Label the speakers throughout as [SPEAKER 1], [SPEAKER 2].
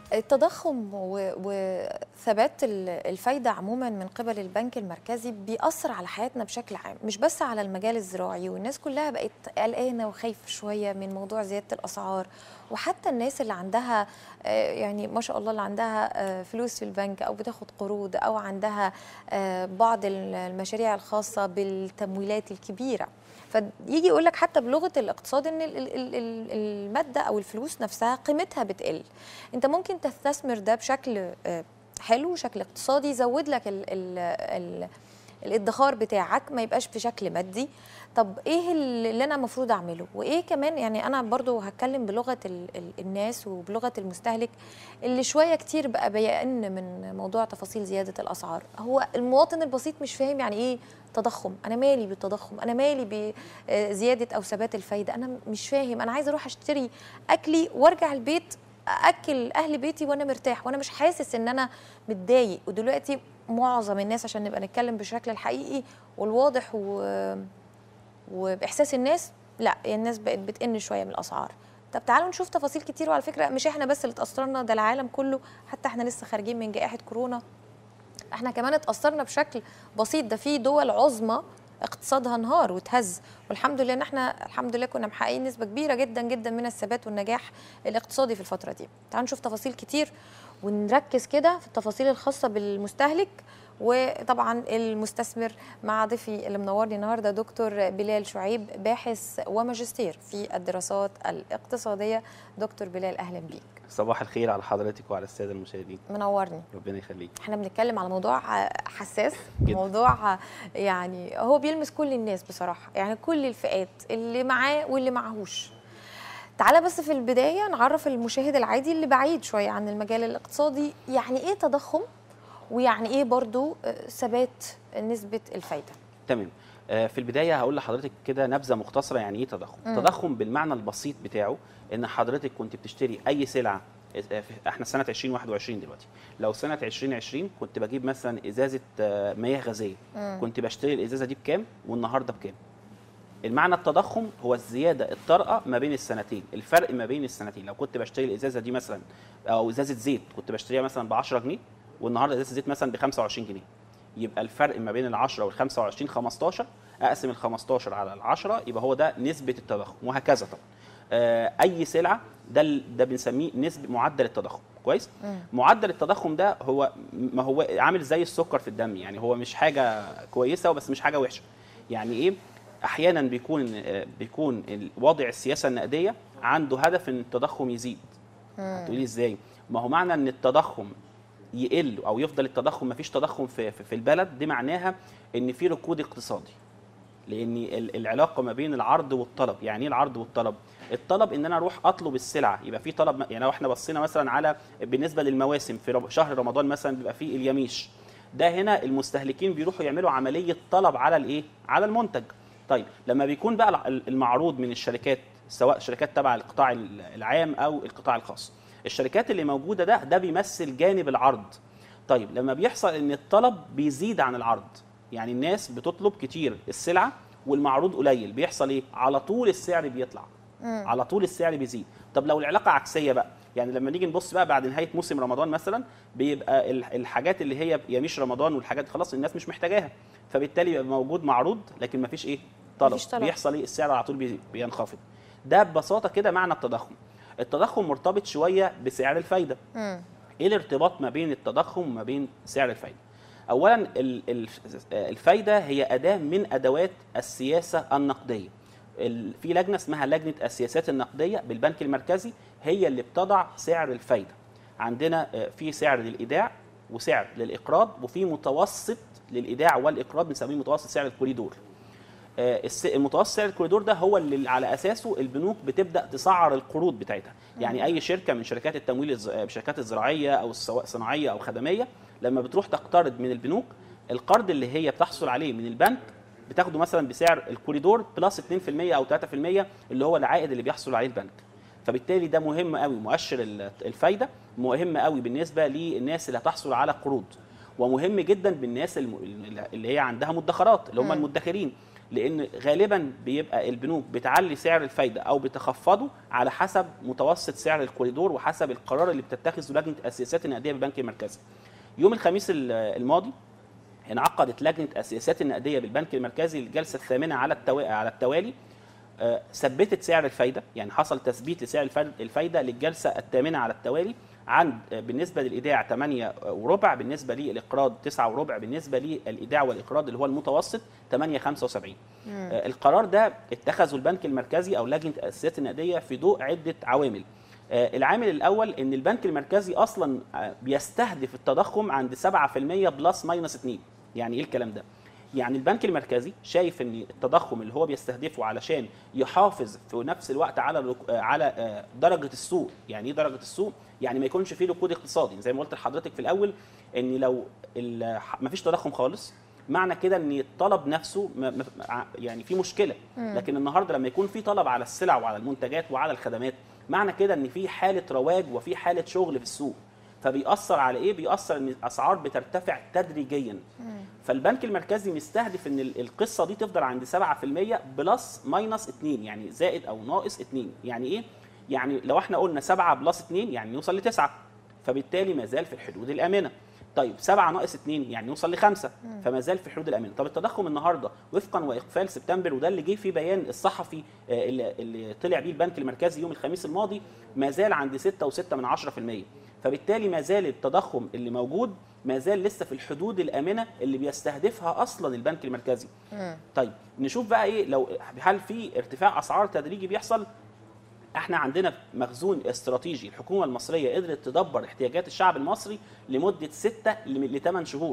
[SPEAKER 1] التضخم و- وثبات ال- الفايدة عموما من قبل البنك المركزي بيأثر على حياتنا بشكل عام مش بس على المجال الزراعي والناس كلها بقت قلقانة وخايفة شوية من موضوع زيادة الأسعار وحتى الناس اللي عندها آه، يعني ما شاء الله اللي عندها آه، فلوس في البنك أو بتاخد قروض أو عندها آه، بعض المشاريع الخاصة بالتمويلات الكبيرة فيجي يقول لك حتى بلغه الاقتصاد ان ال- ال- ال- ال- الماده او الفلوس نفسها قيمتها بتقل انت ممكن تستثمر ده بشكل آه، حلو شكل اقتصادي يزود لك ال ال ال الادخار بتاعك ما يبقاش بشكل مادي طب ايه اللي انا المفروض اعمله وايه كمان يعني انا برضو هتكلم بلغه ال ال الناس وبلغه المستهلك اللي شويه كتير بقى بيئن من موضوع تفاصيل زياده الاسعار هو المواطن البسيط مش فاهم يعني ايه تضخم انا مالي بالتضخم انا مالي بزياده او ثبات الفايده انا مش فاهم انا عايزه اروح اشتري اكلي وارجع البيت اكل اهل بيتي وانا مرتاح وانا مش حاسس ان انا متضايق ودلوقتي معظم الناس عشان نبقى نتكلم بالشكل الحقيقي والواضح و... وباحساس الناس لا الناس بقت بتقن شويه من الاسعار طب تعالوا نشوف تفاصيل كتير وعلى فكره مش احنا بس اللي اتاثرنا ده العالم كله حتى احنا لسه خارجين من جائحه كورونا احنا كمان اتاثرنا بشكل بسيط ده في دول عظمى اقتصادها انهار وتهز والحمد لله ان احنا الحمد لله كنا محققين نسبه كبيره جدا جدا من الثبات والنجاح الاقتصادي في الفتره دي تعالوا نشوف تفاصيل كتير ونركز كده في التفاصيل الخاصه بالمستهلك وطبعا المستثمر مع ضيفي اللي منورني النهارده دكتور بلال شعيب باحث وماجستير في الدراسات الاقتصاديه دكتور بلال اهلا بيك
[SPEAKER 2] صباح الخير على حضرتك وعلى الساده المشاهدين
[SPEAKER 1] منورني
[SPEAKER 2] ربنا يخليك
[SPEAKER 1] احنا بنتكلم على موضوع حساس
[SPEAKER 2] جدا.
[SPEAKER 1] موضوع يعني هو بيلمس كل الناس بصراحه يعني كل الفئات اللي معاه واللي معهوش تعالى بس في البدايه نعرف المشاهد العادي اللي بعيد شويه عن المجال الاقتصادي يعني ايه تضخم ويعني ايه برضو آه، ثبات نسبه الفايده
[SPEAKER 2] تمام آه، في البدايه هقول لحضرتك كده نبذه مختصره يعني ايه تضخم
[SPEAKER 1] مم.
[SPEAKER 2] تضخم بالمعنى البسيط بتاعه ان حضرتك كنت بتشتري اي سلعه آه، في- احنا سنه 2021 دلوقتي لو سنه 2020 كنت بجيب مثلا ازازه آه، مياه غازيه
[SPEAKER 1] مم.
[SPEAKER 2] كنت بشتري الازازه دي بكام والنهارده بكام المعنى التضخم هو الزياده الطارئه ما بين السنتين الفرق ما بين السنتين لو كنت بشتري الازازه دي مثلا او ازازه زيت كنت بشتريها مثلا ب 10 جنيه والنهارده ازازه زيت مثلا ب 25 جنيه يبقى الفرق ما بين ال 10 وال 25 15 اقسم ال 15 على ال 10 يبقى هو ده نسبه التضخم وهكذا طبعا آه، اي سلعه ده ال- ده بنسميه نسبه معدل التضخم كويس
[SPEAKER 1] مم.
[SPEAKER 2] معدل التضخم ده هو ما هو عامل زي السكر في الدم يعني هو مش حاجه كويسه بس مش حاجه وحشه يعني ايه احيانا بيكون آه، بيكون وضع السياسه النقديه عنده هدف ان التضخم يزيد هتقولي ازاي ما هو معنى ان التضخم يقل او يفضل التضخم ما فيش تضخم في, في, في البلد دي معناها ان في ركود اقتصادي لان ال- العلاقه ما بين العرض والطلب يعني ايه العرض والطلب الطلب ان انا اروح اطلب السلعه يبقى في طلب يعني لو احنا بصينا مثلا على بالنسبه للمواسم في رم- شهر رمضان مثلا بيبقى فيه اليميش ده هنا المستهلكين بيروحوا يعملوا عمليه طلب على الايه على المنتج طيب لما بيكون بقى الع- المعروض من الشركات سواء شركات تبع القطاع ال- العام او القطاع الخاص الشركات اللي موجوده ده ده بيمثل جانب العرض طيب لما بيحصل ان الطلب بيزيد عن العرض يعني الناس بتطلب كتير السلعه والمعروض قليل بيحصل ايه على طول السعر بيطلع على طول السعر بيزيد طب لو العلاقه عكسيه بقى يعني لما نيجي نبص بقى بعد نهايه موسم رمضان مثلا بيبقى ال- الحاجات اللي هي يميش رمضان والحاجات دي خلاص الناس مش محتاجاها فبالتالي يبقى موجود معروض لكن مفيش ايه طلب,
[SPEAKER 1] مفيش طلب.
[SPEAKER 2] بيحصل ايه السعر على طول بي- بينخفض ده ببساطه كده معنى التضخم التضخم مرتبط شويه بسعر الفايده
[SPEAKER 1] مم.
[SPEAKER 2] ايه الارتباط ما بين التضخم وما بين سعر الفايده اولا ال- ال- الفايده هي اداه من ادوات السياسه النقديه ال- في لجنه اسمها لجنه السياسات النقديه بالبنك المركزي هي اللي بتضع سعر الفايده عندنا آه، في سعر للايداع وسعر للاقراض وفي متوسط للايداع والاقراض بنسميه متوسط سعر الكوريدور آه، الس- المتوسط سعر الكوريدور ده هو اللي على اساسه البنوك بتبدا تسعر القروض بتاعتها يعني اي شركه من شركات التمويل الز- آه، الشركات الزراعيه او سواء صناعيه او خدميه لما بتروح تقترض من البنوك القرض اللي هي بتحصل عليه من البنك بتاخده مثلا بسعر الكوريدور بلس 2% او 3% اللي هو العائد اللي بيحصل عليه البنك فبالتالي ده مهم قوي مؤشر ال- الفايده مهم قوي بالنسبه للناس اللي هتحصل على قروض ومهم جدا بالناس الم- اللي هي عندها مدخرات اللي هم
[SPEAKER 1] مم.
[SPEAKER 2] المدخرين لان غالبا بيبقى البنوك بتعلي سعر الفايده او بتخفضه على حسب متوسط سعر الكوريدور وحسب القرار اللي بتتخذه لجنه السياسات النقديه بالبنك المركزي يوم الخميس ال- الماضي انعقدت لجنه السياسات النقديه بالبنك المركزي الجلسه الثامنه على التوا... على التوالي آه، ثبتت سعر الفايده يعني حصل تثبيت لسعر الفايده الفايده للجلسه الثامنه على التوالي عن آه، بالنسبه للايداع 8 وربع بالنسبه للاقراض 9 وربع بالنسبه للايداع والاقراض اللي هو المتوسط 8 75 آه، القرار ده اتخذه البنك المركزي او لجنه السياسات النقديه في ضوء عده عوامل آه، العامل الاول ان البنك المركزي اصلا آه، بيستهدف التضخم عند 7% بلس ماينس 2 يعني ايه الكلام ده يعني البنك المركزي شايف ان التضخم اللي هو بيستهدفه علشان يحافظ في نفس الوقت على الرك- آه، على آه، درجه السوق يعني ايه درجه السوق يعني ما يكونش فيه ركود اقتصادي زي ما قلت لحضرتك في الاول ان لو ما فيش تضخم خالص معنى كده ان الطلب نفسه ما- ما- ع- يعني في مشكله لكن النهارده لما يكون في طلب على السلع وعلى المنتجات وعلى الخدمات معنى كده ان في حاله رواج وفي حاله شغل في السوق فبيأثر على ايه؟ بيأثر ان الاسعار بترتفع تدريجيا. فالبنك المركزي مستهدف ان ال- القصه دي تفضل عند 7% بلس ماينس 2 يعني زائد او ناقص 2 يعني ايه؟ يعني لو احنا قلنا 7 بلس 2 يعني نوصل ل 9 فبالتالي ما زال في الحدود الامنه. طيب 7 ناقص 2 يعني نوصل لخمسة فما زال في الحدود الامنه طب التضخم النهارده وفقا واقفال سبتمبر وده اللي جه في بيان الصحفي آه، اللي, اللي طلع بيه البنك المركزي يوم الخميس الماضي ما زال عند 6.6 من 10% فبالتالي ما زال التضخم اللي موجود ما زال لسه في الحدود الامنه اللي بيستهدفها اصلا البنك المركزي طيب نشوف بقى ايه لو هل في ارتفاع اسعار تدريجي بيحصل احنا عندنا مخزون استراتيجي الحكومه المصريه قدرت تدبر احتياجات الشعب المصري لمده 6 ل 8 شهور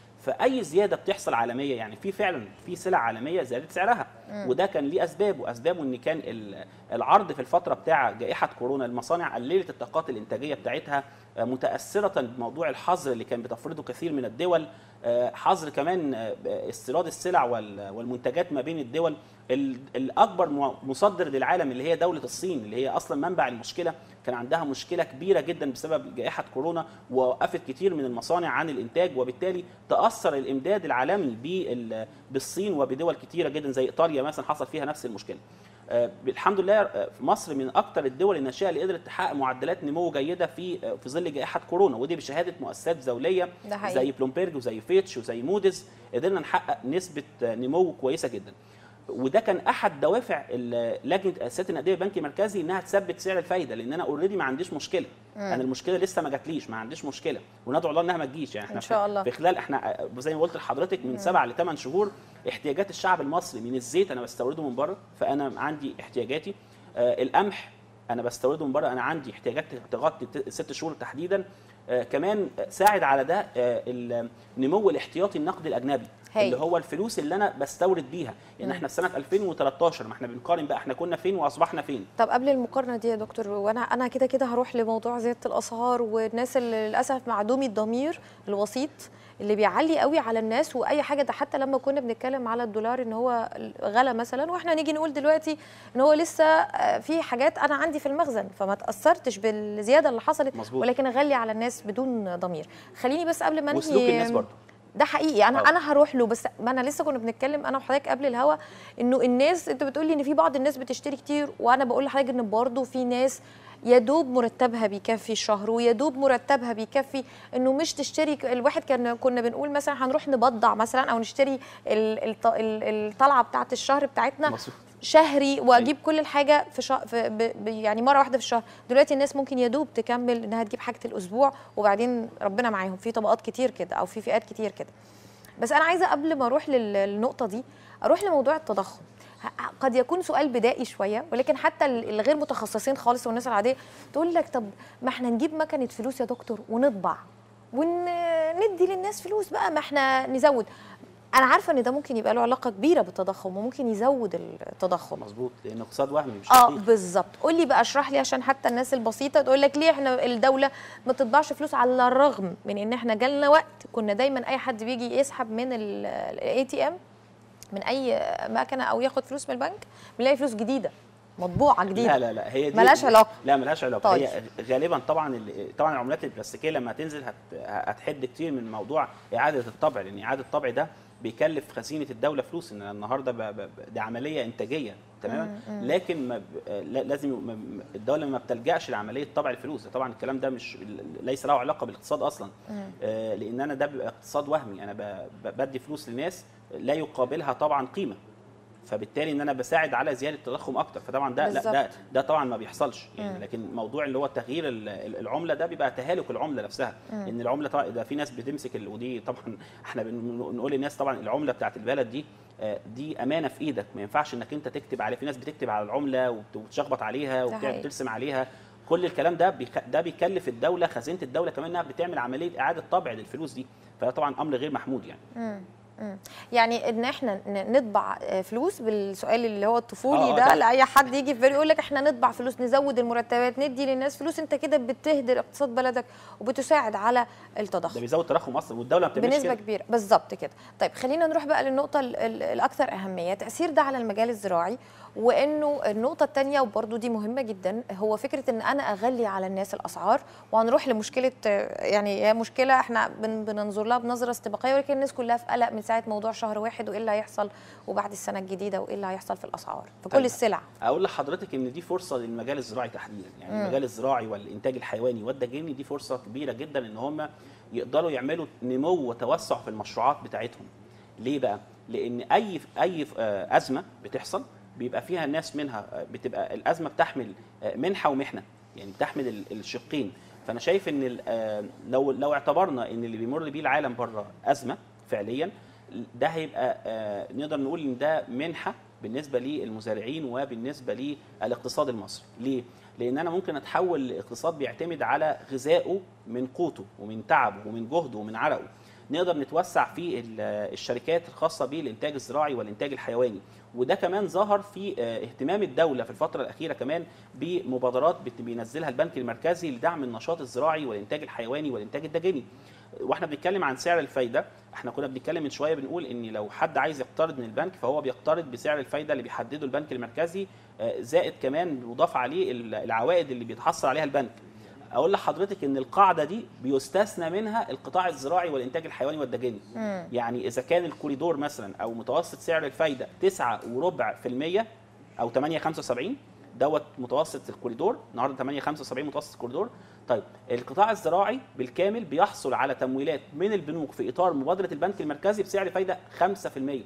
[SPEAKER 2] فاي زياده بتحصل عالميه يعني في فعلا في سلع عالميه زادت سعرها وده كان ليه اسباب واسبابه ان كان ال- العرض في الفتره بتاع جائحه كورونا المصانع قللت الطاقات الانتاجيه بتاعتها آه، متاثره بموضوع الحظر اللي كان بتفرضه كثير من الدول آه، حظر كمان آه، استيراد السلع وال- والمنتجات ما بين الدول ال- الاكبر م- مصدر للعالم اللي هي دوله الصين اللي هي اصلا منبع المشكله كان عندها مشكله كبيره جدا بسبب جائحه كورونا ووقفت كتير من المصانع عن الانتاج وبالتالي تاثر الامداد العالمي بال- بالصين وبدول كتيره جدا زي ايطاليا مثلا حصل فيها نفس المشكله آه، الحمد لله آه، في مصر من اكثر الدول الناشئه اللي قدرت تحقق معدلات نمو جيده في آه، في ظل جائحه كورونا ودي بشهاده مؤسسات دوليه
[SPEAKER 1] ده حقيقي.
[SPEAKER 2] زي بلومبيرج وزي فيتش وزي موديز قدرنا نحقق نسبه آه، نمو كويسه جدا وده كان احد دوافع ال- لجنه الاساسات النقديه البنك المركزي انها تثبت سعر الفايده لان انا اوريدي ما عنديش مشكله انا المشكله لسه ما جاتليش ما عنديش مشكله وندعو الله انها ما تجيش يعني احنا
[SPEAKER 1] إن شاء
[SPEAKER 2] في-
[SPEAKER 1] الله.
[SPEAKER 2] في خلال احنا آه، زي ما قلت لحضرتك من سبعة لثمان شهور احتياجات الشعب المصري من الزيت انا بستورده من بره فانا عندي احتياجاتي آه، القمح انا بستورده من بره انا عندي احتياجات تغطي ت- ست شهور تحديدا آه، كمان ساعد على ده آه، النمو الاحتياطي النقدي الاجنبي
[SPEAKER 1] هاي.
[SPEAKER 2] اللي هو الفلوس اللي انا بستورد بيها يعني احنا في سنه 2013 ما احنا بنقارن بقى احنا كنا فين واصبحنا فين
[SPEAKER 1] طب قبل المقارنه دي يا دكتور وانا انا كده كده هروح لموضوع زياده الاسعار والناس اللي للاسف معدومي الضمير الوسيط اللي بيعلي قوي على الناس واي حاجه ده حتى لما كنا بنتكلم على الدولار ان هو غلا مثلا واحنا نيجي نقول دلوقتي ان هو لسه آه، في حاجات انا عندي في المخزن فما تاثرتش بالزياده اللي حصلت
[SPEAKER 2] مظبوط.
[SPEAKER 1] ولكن اغلي على الناس بدون ضمير خليني بس قبل ما
[SPEAKER 2] وسلوك
[SPEAKER 1] انهي
[SPEAKER 2] الناس برضه
[SPEAKER 1] ده حقيقي انا
[SPEAKER 2] آه.
[SPEAKER 1] انا هروح له بس ما انا لسه كنا بنتكلم انا وحضرتك قبل الهوا انه الناس انت بتقولي ان في بعض الناس بتشتري كتير وانا بقول لحضرتك ان برضه في ناس يا دوب مرتبها بيكفي الشهر ويا دوب مرتبها بيكفي انه مش تشتري الواحد كان كنا بنقول مثلا هنروح نبضع مثلا او نشتري ال- الط- ال- الطلعه بتاعه الشهر بتاعتنا
[SPEAKER 2] مظبوط.
[SPEAKER 1] شهري واجيب كل الحاجه في, شهر في ب ب يعني مره واحده في الشهر دلوقتي الناس ممكن يا دوب تكمل انها تجيب حاجه الاسبوع وبعدين ربنا معاهم في طبقات كتير كده او في فئات كتير كده بس انا عايزه قبل ما اروح لل- للنقطه دي اروح لموضوع التضخم ه- قد يكون سؤال بدائي شويه ولكن حتى ال- الغير متخصصين خالص والناس العاديه تقول لك طب ما احنا نجيب مكنه فلوس يا دكتور ونطبع وندي للناس فلوس بقى ما احنا نزود انا عارفه ان ده ممكن يبقى له علاقه كبيره بالتضخم وممكن يزود التضخم
[SPEAKER 2] مظبوط لان اقتصاد وهمي مش
[SPEAKER 1] اه
[SPEAKER 2] حقيقي.
[SPEAKER 1] بالظبط قول لي بقى اشرح لي عشان حتى الناس البسيطه تقول لك ليه احنا الدوله ما تطبعش فلوس على الرغم من ان احنا جالنا وقت كنا دايما اي حد بيجي يسحب من الاي تي ام من اي مكنه او ياخد فلوس من البنك بنلاقي فلوس جديده مطبوعه جديده
[SPEAKER 2] لا لا لا هي دي
[SPEAKER 1] ملهاش علاقة.
[SPEAKER 2] لا ملهاش علاقه
[SPEAKER 1] طيب.
[SPEAKER 2] هي غالبا طبعا ال- طبعا العملات البلاستيكيه لما تنزل هت هتحد كتير من موضوع اعاده الطبع لان اعاده الطبع ده بيكلف خزينه الدوله فلوس ان أنا النهارده ب- ب- ب- دي عمليه انتاجيه تماما لكن ما ب- لا- لازم ما- ما- الدوله ما بتلجاش لعمليه طبع الفلوس طبعا الكلام ده مش ليس له علاقه بالاقتصاد اصلا آه، لان انا ده بيبقى اقتصاد وهمي انا ب- ب- بدي فلوس لناس لا يقابلها طبعا قيمه فبالتالي ان انا بساعد على زياده التضخم اكتر فطبعا ده لا ده
[SPEAKER 1] بالظبط.
[SPEAKER 2] ده طبعا ما بيحصلش يعني لكن موضوع اللي هو تغيير ال- ال- العمله ده بيبقى تهالك العمله نفسها ان العمله طبعا ده في ناس بتمسك ال- ودي طبعا احنا بنقول للناس طبعا العمله بتاعت البلد دي آه، دي امانه في ايدك ما ينفعش انك انت تكتب عليها في ناس بتكتب على العمله وبت- وبتشخبط عليها
[SPEAKER 1] حقيقي.
[SPEAKER 2] وبترسم عليها كل الكلام ده بيخ... ده بيكلف الدوله خزينه الدوله كمان انها بتعمل عمليه اعاده طبع للفلوس دي فده طبعا امر غير محمود يعني
[SPEAKER 1] يعني ان احنا ن- نطبع آه، فلوس بالسؤال اللي هو الطفولي
[SPEAKER 2] آه، آه،
[SPEAKER 1] ده
[SPEAKER 2] طبعاً.
[SPEAKER 1] لاي حد يجي في بالي يقول لك احنا نطبع فلوس نزود المرتبات ندي للناس فلوس انت كده بتهدر اقتصاد بلدك وبتساعد على
[SPEAKER 2] ده
[SPEAKER 1] التضخم
[SPEAKER 2] بيزود تضخم اصلا والدوله ما بتعملش
[SPEAKER 1] بنسبه
[SPEAKER 2] كده
[SPEAKER 1] كبيره بالظبط كده طيب خلينا نروح بقى للنقطه ال- ال- الاكثر اهميه تاثير ده على المجال الزراعي وانه النقطه الثانيه وبرده دي مهمه جدا هو فكره ان انا اغلي على الناس الاسعار وهنروح لمشكله آه، يعني هي مشكله احنا بن- بننظر لها بنظره استباقيه ولكن الناس كلها في قلق من ساعه موضوع شهر واحد وايه اللي هيحصل وبعد السنه الجديده وايه اللي هيحصل في الاسعار في كل
[SPEAKER 2] طيب.
[SPEAKER 1] السلع
[SPEAKER 2] اقول لحضرتك ان دي فرصه للمجال الزراعي تحديدا يعني المجال الزراعي والانتاج الحيواني والدجيني دي فرصه كبيره جدا ان هم يقدروا يعملوا نمو وتوسع في المشروعات بتاعتهم ليه بقى لان اي اي آه، ازمه بتحصل بيبقى فيها ناس منها آه، بتبقى الازمه بتحمل آه، منحه ومحنه يعني بتحمل ال- الشقين فانا شايف ان ال- آه، لو لو اعتبرنا ان اللي بيمر بيه العالم بره ازمه فعليا ده هيبقى آه، نقدر نقول ان ده منحه بالنسبه للمزارعين وبالنسبه للاقتصاد المصري ليه لان انا ممكن اتحول لاقتصاد بيعتمد على غذائه من قوته ومن تعبه ومن جهده ومن عرقه نقدر نتوسع في ال- الشركات الخاصه بالانتاج الزراعي والانتاج الحيواني وده كمان ظهر في آه، اهتمام الدوله في الفتره الاخيره كمان بمبادرات بت- بينزلها البنك المركزي لدعم النشاط الزراعي والانتاج الحيواني والانتاج الدجيني واحنا بنتكلم عن سعر الفايده احنا كنا بنتكلم من شويه بنقول ان لو حد عايز يقترض من البنك فهو بيقترض بسعر الفايده اللي بيحدده البنك المركزي آه، زائد كمان يضاف عليه ال- العوائد اللي بيتحصل عليها البنك اقول لحضرتك ان القاعده دي بيستثنى منها القطاع الزراعي والانتاج الحيواني والدجيني يعني اذا كان الكوريدور مثلا او متوسط سعر الفايده 9 وربع في المية او 8 75 دوت متوسط الكوريدور النهارده 8 75 متوسط الكوريدور طيب القطاع الزراعي بالكامل بيحصل على تمويلات من البنوك في اطار مبادره البنك المركزي بسعر فايده 5%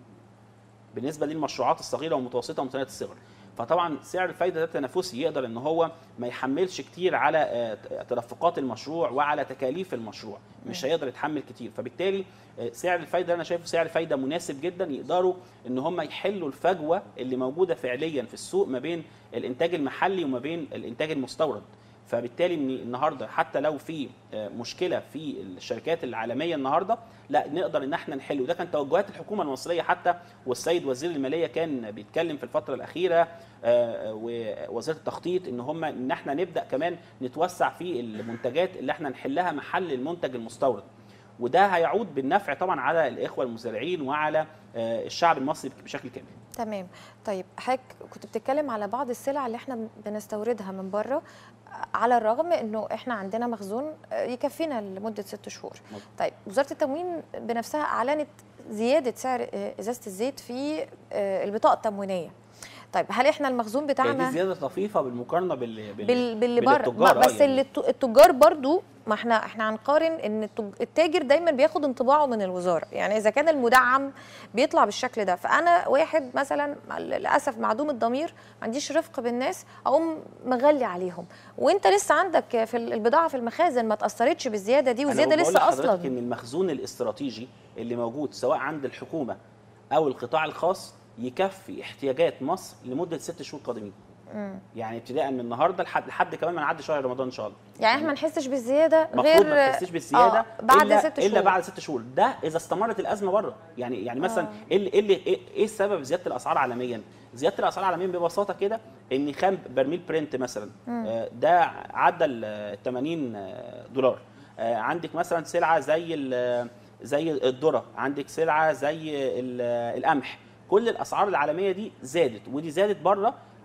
[SPEAKER 2] بالنسبه للمشروعات الصغيره والمتوسطه ومتناهيه الصغر فطبعا سعر الفايده ده تنافسي يقدر ان هو ما يحملش كتير على آه، تدفقات المشروع وعلى تكاليف المشروع مش هيقدر يتحمل كتير فبالتالي آه، سعر الفايده انا شايفه سعر فايده مناسب جدا يقدروا ان هم يحلوا الفجوه اللي موجوده فعليا في السوق ما بين الانتاج المحلي وما بين الانتاج المستورد فبالتالي من النهارده حتى لو في آه، مشكله في الشركات العالميه النهارده لا نقدر ان احنا نحل وده كان توجهات الحكومه المصريه حتى والسيد وزير الماليه كان بيتكلم في الفتره الاخيره آه، ووزاره التخطيط ان هم ان احنا نبدا كمان نتوسع في المنتجات اللي احنا نحلها محل المنتج المستورد وده هيعود بالنفع طبعا على الاخوه المزارعين وعلى آه، الشعب المصري بشكل كامل
[SPEAKER 1] تمام طيب حضرتك كنت بتتكلم على بعض السلع اللي احنا بنستوردها من بره على الرغم انه احنا عندنا مخزون يكفينا لمده ست شهور
[SPEAKER 2] مظبوط.
[SPEAKER 1] طيب وزاره التموين بنفسها اعلنت زياده سعر ازازه الزيت في البطاقه التموينيه طيب هل احنا المخزون
[SPEAKER 2] يعني
[SPEAKER 1] بتاعنا
[SPEAKER 2] دي زياده طفيفه بالمقارنه بال... بال...
[SPEAKER 1] بال... باللي بره
[SPEAKER 2] بالتجار،
[SPEAKER 1] ما-
[SPEAKER 2] آه،
[SPEAKER 1] بس
[SPEAKER 2] يعني.
[SPEAKER 1] اللي الت- التجار برضو ما احنا احنا هنقارن ان التج- التاجر دايما بياخد انطباعه من الوزاره يعني اذا كان المدعم بيطلع بالشكل ده فانا واحد مثلا مع- للاسف معدوم الضمير ما عنديش رفق بالناس اقوم مغلي عليهم وانت لسه عندك في ال- البضاعه في المخازن ما تاثرتش بالزياده دي
[SPEAKER 2] أنا
[SPEAKER 1] وزياده
[SPEAKER 2] بقول
[SPEAKER 1] لسه
[SPEAKER 2] لحضرتك
[SPEAKER 1] اصلا
[SPEAKER 2] ان المخزون الاستراتيجي اللي موجود سواء عند الحكومه او القطاع الخاص يكفي احتياجات مصر لمده ست شهور قادمين يعني ابتداء من النهارده لحد لحد كمان ما نعدي شهر رمضان ان شاء الله
[SPEAKER 1] يعني احنا ما نحسش بالزياده
[SPEAKER 2] المفروض
[SPEAKER 1] غير
[SPEAKER 2] ما تحسيش بالزياده
[SPEAKER 1] آه بعد
[SPEAKER 2] إلا
[SPEAKER 1] ست شهور
[SPEAKER 2] الا بعد ست شهور ده اذا استمرت الازمه بره يعني يعني مثلا ايه اللي ايه اللي ايه إيه سبب زياده الاسعار عالميا زياده الاسعار عالميا ببساطه كده ان خام برميل برنت مثلا آه، ده عدى ال 80 دولار آه، عندك مثلا سلعه زي ال- زي الذره عندك سلعه زي ال- القمح كل الاسعار العالميه دي زادت ودي زادت بره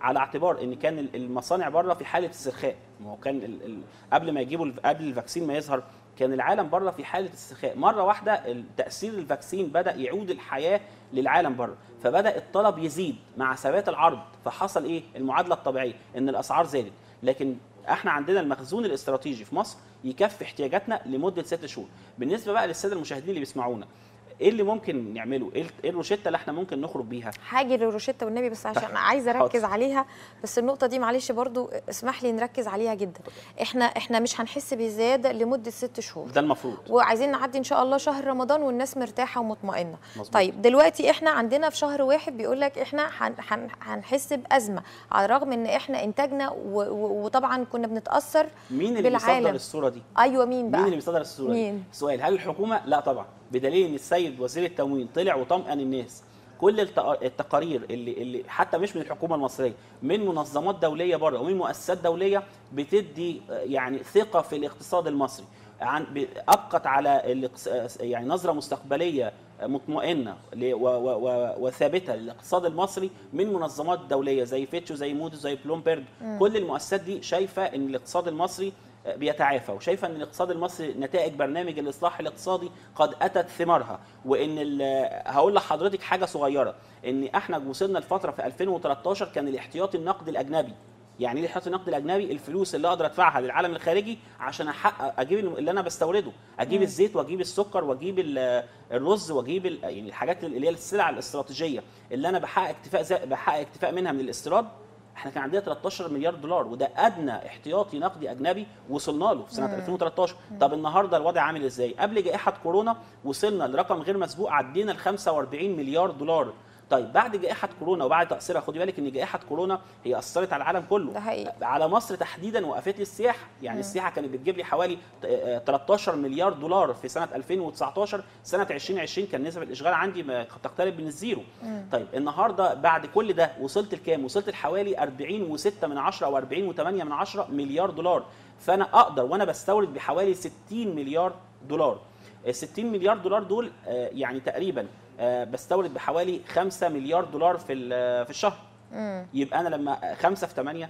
[SPEAKER 2] على اعتبار ان كان ال- المصانع بره في حاله استرخاء ما هو كان ال ال قبل ما يجيبوا ال- قبل الفاكسين ما يظهر كان العالم بره في حاله استرخاء مره واحده ال- تاثير الفاكسين بدا يعود الحياه للعالم بره فبدا الطلب يزيد مع ثبات العرض فحصل ايه المعادله الطبيعيه ان الاسعار زادت لكن احنا عندنا المخزون الاستراتيجي في مصر يكفي احتياجاتنا لمده ست شهور بالنسبه بقى للساده المشاهدين اللي بيسمعونا ايه اللي ممكن نعمله ايه ايه الروشته اللي احنا ممكن نخرج بيها
[SPEAKER 1] حاجه للروشته والنبي بس عشان
[SPEAKER 2] طيب.
[SPEAKER 1] عايزه
[SPEAKER 2] حاضر.
[SPEAKER 1] اركز عليها بس النقطه دي معلش برضو اسمح لي نركز عليها جدا احنا احنا مش هنحس بزياده لمده ست شهور
[SPEAKER 2] ده المفروض
[SPEAKER 1] وعايزين نعدي ان شاء الله شهر رمضان والناس مرتاحه ومطمئنه
[SPEAKER 2] مظبوط.
[SPEAKER 1] طيب دلوقتي احنا عندنا في شهر واحد بيقول لك احنا هن- هن- هنحس بازمه على الرغم ان احنا انتاجنا و- و- وطبعا كنا بنتاثر
[SPEAKER 2] مين اللي
[SPEAKER 1] بالعالم.
[SPEAKER 2] بيصدر الصوره دي
[SPEAKER 1] ايوه مين بقى
[SPEAKER 2] مين اللي بيصدر الصوره
[SPEAKER 1] مين؟
[SPEAKER 2] دي سؤال هل الحكومه لا طبعا بدليل ان السيد وزير التموين طلع وطمأن الناس كل التق- التقارير اللي اللي حتى مش من الحكومه المصريه من منظمات دوليه بره ومن مؤسسات دوليه بتدي آه، يعني ثقه في الاقتصاد المصري عن ب- ابقت على الاقتص- يعني نظره مستقبليه مطمئنه ل- و- و- و- وثابته للاقتصاد المصري من منظمات دوليه زي فيتش وزي مودي زي بلومبرج كل المؤسسات دي شايفه ان الاقتصاد المصري بيتعافى وشايفه ان الاقتصاد المصري نتائج برنامج الاصلاح الاقتصادي قد اتت ثمارها وان ال- هقول لحضرتك حاجه صغيره ان احنا وصلنا لفتره في 2013 كان الاحتياطي النقدي الاجنبي يعني ايه الاحتياطي النقدي الاجنبي الفلوس اللي اقدر ادفعها للعالم الخارجي عشان احقق اجيب اللي انا بستورده اجيب الزيت واجيب السكر واجيب ال- الرز واجيب ال- يعني الحاجات اللي هي السلع الاستراتيجيه اللي انا بحقق اكتفاء زي- بحقق اكتفاء منها من الاستيراد احنا كان عندنا 13 مليار دولار وده ادنى احتياطي نقدي اجنبي وصلنا له في سنه 2013 طب النهارده الوضع عامل ازاي قبل جائحه كورونا وصلنا لرقم غير مسبوق عدينا ال 45 مليار دولار طيب بعد جائحه كورونا وبعد تاثيرها خدي بالك ان جائحه كورونا هي اثرت على العالم كله
[SPEAKER 1] ده حقيقي.
[SPEAKER 2] على مصر تحديدا وقفت لي السياحه يعني السياحه كانت بتجيب لي حوالي ت- آه، 13 مليار دولار في سنه 2019 سنه 2020 كان نسبه الاشغال عندي ما تقترب من الزيرو طيب النهارده بعد كل ده وصلت لكام وصلت لحوالي 40 و6 من 10 او 40 و8 من 10 مليار دولار فانا اقدر وانا بستورد بحوالي 60 مليار دولار ال 60 مليار دولار دول آه، يعني تقريبا آه، بستورد بحوالي 5 مليار دولار في ال- في الشهر يبقى انا لما 5 في 8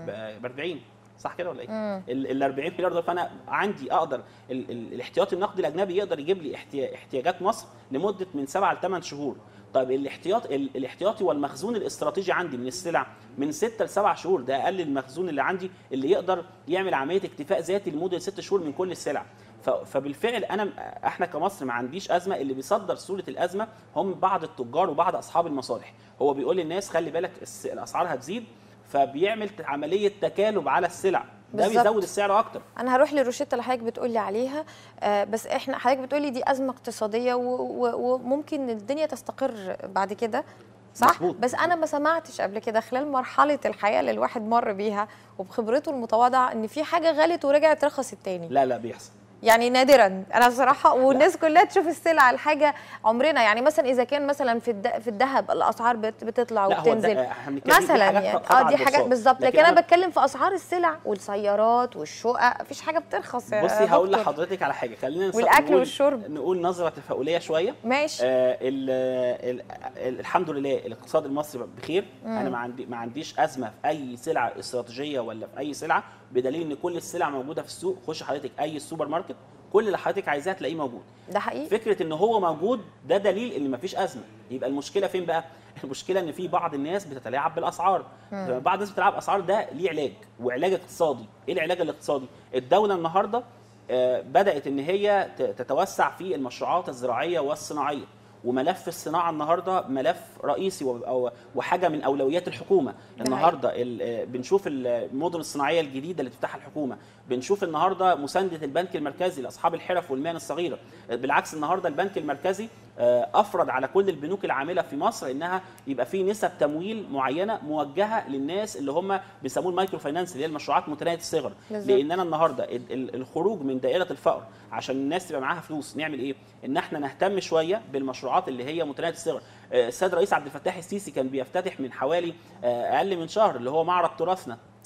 [SPEAKER 2] ب 40 صح كده ولا ايه؟ ال 40 مليار دولار فانا عندي اقدر ال- ال- الاحتياطي النقدي الاجنبي يقدر يجيب لي احتيا- احتياجات مصر لمده من 7 ل 8 شهور. طيب الاحتياط ال- الاحتياطي والمخزون الاستراتيجي عندي من السلع من 6 ل 7 شهور ده اقل المخزون اللي عندي اللي يقدر يعمل عمليه اكتفاء ذاتي لمده 6 شهور من كل السلع. ف- فبالفعل انا احنا كمصر ما عنديش ازمه اللي بيصدر صوره الازمه هم بعض التجار وبعض اصحاب المصالح هو بيقول للناس خلي بالك الس- الاسعار هتزيد فبيعمل عمليه تكالب على السلع ده
[SPEAKER 1] بالظبط.
[SPEAKER 2] بيزود السعر اكتر
[SPEAKER 1] انا هروح للروشته اللي حضرتك بتقولي عليها آه بس احنا حضرتك بتقولي دي ازمه اقتصاديه و- و- وممكن الدنيا تستقر بعد كده صح
[SPEAKER 2] مظبوط.
[SPEAKER 1] بس انا ما سمعتش قبل كده خلال مرحله الحياه اللي الواحد مر بيها وبخبرته المتواضعه ان في حاجه غلت ورجعت رخصت تاني
[SPEAKER 2] لا لا بيحصل
[SPEAKER 1] يعني نادرا انا بصراحه والناس كلها تشوف السلعه الحاجه عمرنا يعني مثلا اذا كان مثلا في الد- في الذهب الاسعار بت- بتطلع
[SPEAKER 2] لا هو ده-
[SPEAKER 1] وبتنزل
[SPEAKER 2] احنا بنتكلم في
[SPEAKER 1] مثلا
[SPEAKER 2] حاجات
[SPEAKER 1] يعني
[SPEAKER 2] قطع
[SPEAKER 1] اه دي حاجات
[SPEAKER 2] البورصات.
[SPEAKER 1] بالظبط لكن,
[SPEAKER 2] لكن
[SPEAKER 1] انا
[SPEAKER 2] أنا-
[SPEAKER 1] بتكلم في اسعار السلع والسيارات والشقق مفيش حاجه بترخص يا
[SPEAKER 2] بصي هقول
[SPEAKER 1] دكتور.
[SPEAKER 2] لحضرتك على حاجه خلينا نس-
[SPEAKER 1] والأكل
[SPEAKER 2] نقول-
[SPEAKER 1] والشرب.
[SPEAKER 2] نقول نظره تفاؤليه شويه
[SPEAKER 1] ماشي
[SPEAKER 2] آه ال ال ال الحمد لله الاقتصاد المصري بخير انا ما عندي ما عنديش ازمه في اي سلعه استراتيجيه ولا في اي سلعه بدليل ان كل السلع موجوده في السوق خش حضرتك اي سوبر ماركت كل اللي حضرتك عايزاه تلاقيه موجود
[SPEAKER 1] ده حقيقي
[SPEAKER 2] فكره ان هو موجود ده دليل ان مفيش ازمه يبقى المشكله فين بقى المشكله ان في بعض الناس بتتلاعب بالاسعار بعض الناس بتلعب اسعار ده ليه علاج وعلاج اقتصادي ايه العلاج الاقتصادي الدوله النهارده آه، بدات ان هي ت- تتوسع في المشروعات الزراعيه والصناعيه وملف الصناعه النهارده ملف رئيسي و- أو- وحاجه من اولويات الحكومه
[SPEAKER 1] ده
[SPEAKER 2] النهارده ال- آه، بنشوف المدن الصناعيه الجديده اللي تفتحها الحكومه بنشوف النهارده مسانده البنك المركزي لاصحاب الحرف والمهن الصغيره بالعكس النهارده البنك المركزي آه، افرض على كل البنوك العامله في مصر انها يبقى في نسب تمويل معينه موجهه للناس اللي هم بيسموه المايكرو فاينانس اللي هي المشروعات متناهيه الصغر
[SPEAKER 1] بالظبط.
[SPEAKER 2] لان انا النهارده ال- ال- الخروج من دائره الفقر عشان الناس تبقى معاها فلوس نعمل ايه ان احنا نهتم شويه بالمشروعات اللي هي متناهيه الصغر آه، السيد رئيس عبد الفتاح السيسي كان بيفتتح من حوالي آه، اقل من شهر اللي هو معرض تراثنا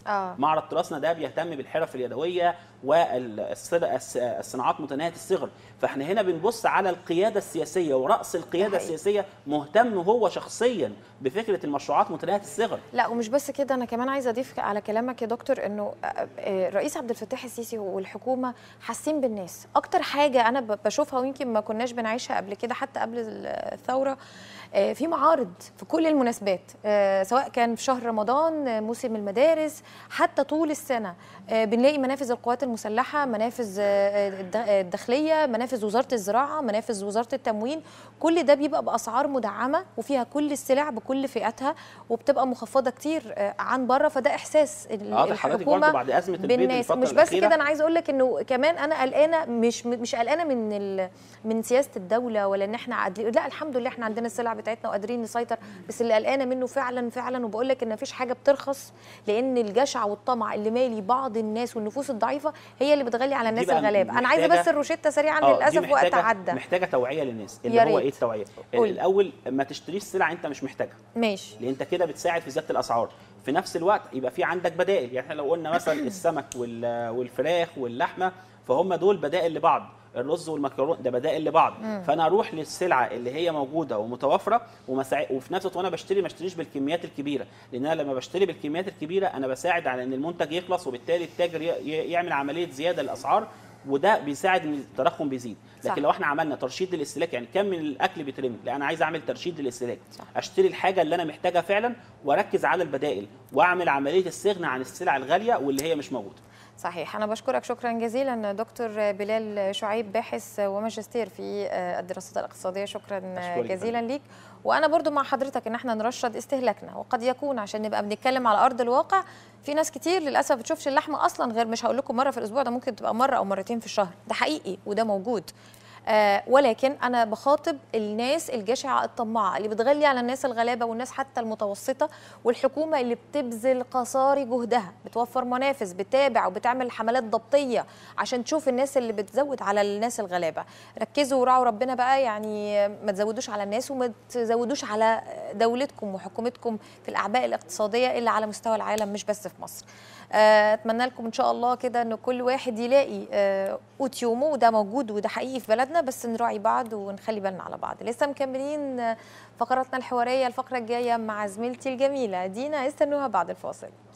[SPEAKER 1] اه
[SPEAKER 2] معرض تراثنا ده بيهتم بالحرف اليدويه والصناعات متناهيه الصغر فاحنا هنا بنبص على القياده السياسيه وراس القياده
[SPEAKER 1] حقيقي.
[SPEAKER 2] السياسيه مهتم هو شخصيا بفكره المشروعات متناهيه الصغر
[SPEAKER 1] لا ومش بس كده انا كمان عايزه اضيف على كلامك يا دكتور انه آه، آه، الرئيس عبد الفتاح السيسي والحكومه حاسين بالناس اكتر حاجه انا ب- بشوفها ويمكن ما كناش بنعيشها قبل كده حتى قبل الثوره آه، في معارض في كل المناسبات آه، سواء كان في شهر رمضان آه، موسم المدارس حتى طول السنه آه، بنلاقي منافذ القوات المسلحه منافذ آه، الد- الداخليه منافذ وزاره الزراعه منافذ وزاره التموين كل ده بيبقى باسعار مدعمه وفيها كل السلع بكل فئاتها وبتبقى مخفضه كتير آه، عن بره فده احساس ال-
[SPEAKER 2] اه ده حضرتك برضه
[SPEAKER 1] الحكومه
[SPEAKER 2] بعد ازمه البيض
[SPEAKER 1] بالناس
[SPEAKER 2] الفتره
[SPEAKER 1] مش بس
[SPEAKER 2] الأخيرة
[SPEAKER 1] كده انا عايزه اقول لك انه كمان انا قلقانه مش مش قلقانه من ال... من سياسه الدوله ولا ان احنا عادلين لا الحمد لله احنا عندنا السلع بتاعتنا وقادرين نسيطر بس اللي قلقانه منه فعلا فعلا وبقول لك ان مفيش حاجه بترخص لان الجشع والطمع اللي مالي بعض الناس والنفوس الضعيفه هي اللي بتغلي على الناس
[SPEAKER 2] بقى
[SPEAKER 1] الغلابه انا عايزه
[SPEAKER 2] محتاجة-
[SPEAKER 1] بس الروشته سريعا
[SPEAKER 2] آه، دي
[SPEAKER 1] للاسف وقت
[SPEAKER 2] محتاجة-
[SPEAKER 1] عدى
[SPEAKER 2] محتاجه توعيه للناس اللي
[SPEAKER 1] يا
[SPEAKER 2] هو
[SPEAKER 1] ريت.
[SPEAKER 2] ايه التوعيه
[SPEAKER 1] قول.
[SPEAKER 2] الاول ما تشتريش سلعه انت مش محتاجها
[SPEAKER 1] ماشي
[SPEAKER 2] لان انت كده بتساعد في زياده الاسعار في نفس الوقت يبقى في عندك بدائل يعني احنا لو قلنا مثلا السمك وال- والفراخ واللحمه فهم دول بدائل لبعض الرز والمكرونه ده بدائل لبعض فانا اروح للسلعه اللي هي موجوده ومتوفره ومساع... وفي نفس الوقت وانا بشتري ما اشتريش بالكميات الكبيره لان انا لما بشتري بالكميات الكبيره انا بساعد على ان المنتج يخلص وبالتالي التاجر ي... ي- يعمل عمليه زياده للاسعار وده بيساعد ان التضخم بيزيد
[SPEAKER 1] صح.
[SPEAKER 2] لكن لو احنا عملنا ترشيد للاستهلاك يعني كم من الاكل بيترمي لا انا عايز اعمل ترشيد للاستهلاك
[SPEAKER 1] صح.
[SPEAKER 2] اشتري الحاجه اللي انا محتاجها فعلا واركز على البدائل واعمل عمليه الاستغناء عن السلع الغاليه واللي هي مش موجوده
[SPEAKER 1] صحيح أنا بشكرك شكرا جزيلا دكتور بلال شعيب باحث وماجستير في الدراسات الاقتصادية شكرا
[SPEAKER 2] أشكرك
[SPEAKER 1] جزيلا ليك وأنا برضو مع حضرتك إن احنا نرشد استهلاكنا وقد يكون عشان نبقى بنتكلم على أرض الواقع في ناس كتير للأسف بتشوفش اللحمة أصلا غير مش هقول لكم مرة في الأسبوع ده ممكن تبقى مرة أو مرتين في الشهر ده حقيقي وده موجود آه ولكن انا بخاطب الناس الجشعه الطماعه اللي بتغلي على الناس الغلابه والناس حتى المتوسطه والحكومه اللي بتبذل قصاري جهدها بتوفر منافذ بتابع وبتعمل حملات ضبطيه عشان تشوف الناس اللي بتزود على الناس الغلابه ركزوا وراعوا ربنا بقى يعني ما تزودوش على الناس وما تزودوش على دولتكم وحكومتكم في الاعباء الاقتصاديه اللي على مستوى العالم مش بس في مصر آه، اتمنى لكم ان شاء الله كده ان كل واحد يلاقي آه، قوت يومه وده موجود وده حقيقي في بلدنا بس نراعي بعض ونخلي بالنا على بعض لسه مكملين آه، فقراتنا الحواريه الفقره الجايه مع زميلتي الجميله دينا استنوها بعد الفاصل